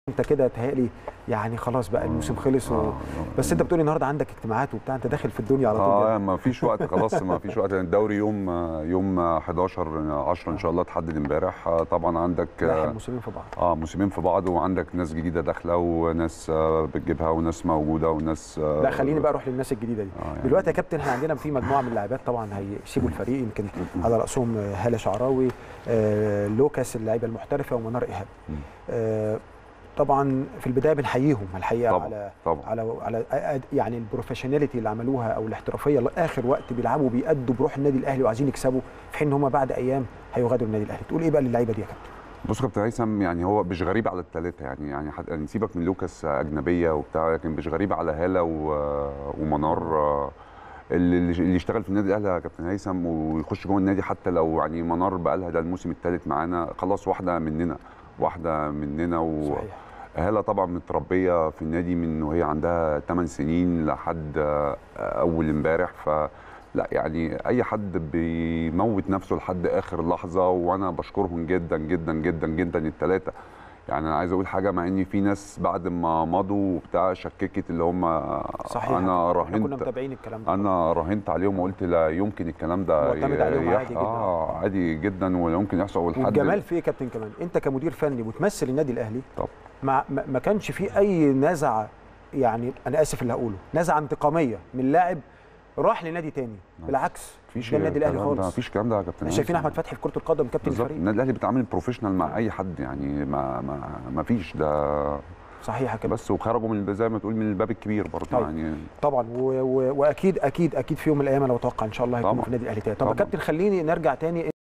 انت كده تهيألي يعني خلاص بقى الموسم خلص و... آه. بس انت بتقولي النهارده عندك اجتماعات وبتاع انت داخل في الدنيا على طول اه يعني. ما فيش وقت خلاص ما فيش وقت الدوري يوم يوم 11 10 ان شاء الله اتحدد امبارح آه، طبعا عندك لاحق اه موسمين في بعض آه، موسمين في بعض وعندك ناس جديده داخله وناس آه، بتجيبها وناس موجوده وناس آه، لا خليني بقى اروح للناس الجديده دي آه، يعني- دلوقتي يا كابتن احنا عندنا في مجموعه من اللاعبات طبعا هيسيبوا الفريق يمكن على راسهم هاله شعراوي آه، لوكاس اللعيبه المحترفه ومنار ايهاب مم. آه، طبعا في البدايه بنحييهم الحقيقه طبعا على طبعا على على أد- يعني البروفيشناليتي اللي عملوها او الاحترافيه لاخر وقت بيلعبوا بيأدوا بروح النادي الاهلي وعايزين يكسبوا في حين ان هم بعد ايام هيغادروا النادي الاهلي تقول ايه بقى للعيبه دي يا كابتن بص يا كابتن هيثم يعني هو مش غريب على الثلاثه يعني يعني حد يعني سيبك من لوكاس اجنبيه وبتاع لكن مش غريب على هاله و- ومنار آه، اللي اللي يشتغل في النادي الاهلي يا كابتن هيثم ويخش جوه النادي حتى لو يعني منار بقى لها ده الموسم الثالث معانا خلاص واحده مننا واحده مننا و... صحيح هالة طبعا متربية في النادي من وهي عندها 8 سنين لحد آه، أول امبارح ف لا يعني أي حد بيموت نفسه لحد آخر لحظة وأنا بشكرهم جدا جدا جدا جدا الثلاثة يعني أنا عايز أقول حاجة مع إن في ناس بعد ما مضوا وبتاع شككت اللي هم صحيح أنا احنا كنا راهنت متابعين الكلام ده انا راهنت عليهم وقلت لا يمكن الكلام ده معتمد عليهم يح- عادي جدا. اه عادي جدا ولا يمكن يحصل والحد والجمال في ايه يا كابتن كمان انت كمدير فني وتمثل النادي الاهلي طب. ما ما ما كانش في اي نزعه يعني انا اسف اللي هقوله نزعه انتقاميه من لاعب راح لنادي تاني نعم. بالعكس مفيش ده النادي الاهلي الكلام ده- خالص مفيش الكلام ده يا كابتن احنا شايفين هيثم. احمد فتحي في كره القدم كابتن بالظبط الفريق النادي الاهلي بيتعامل بروفيشنال مع اي حد يعني ما ما ما فيش ده صحيح يا كابتن بس وخرجوا من زي ما تقول من الباب الكبير برضه طيب. يعني طبعا و و واكيد اكيد اكيد في يوم من الايام انا بتوقع ان شاء الله هيكونوا طبعا. في النادي الاهلي تاني طب يا طبعا. كابتن خليني نرجع تاني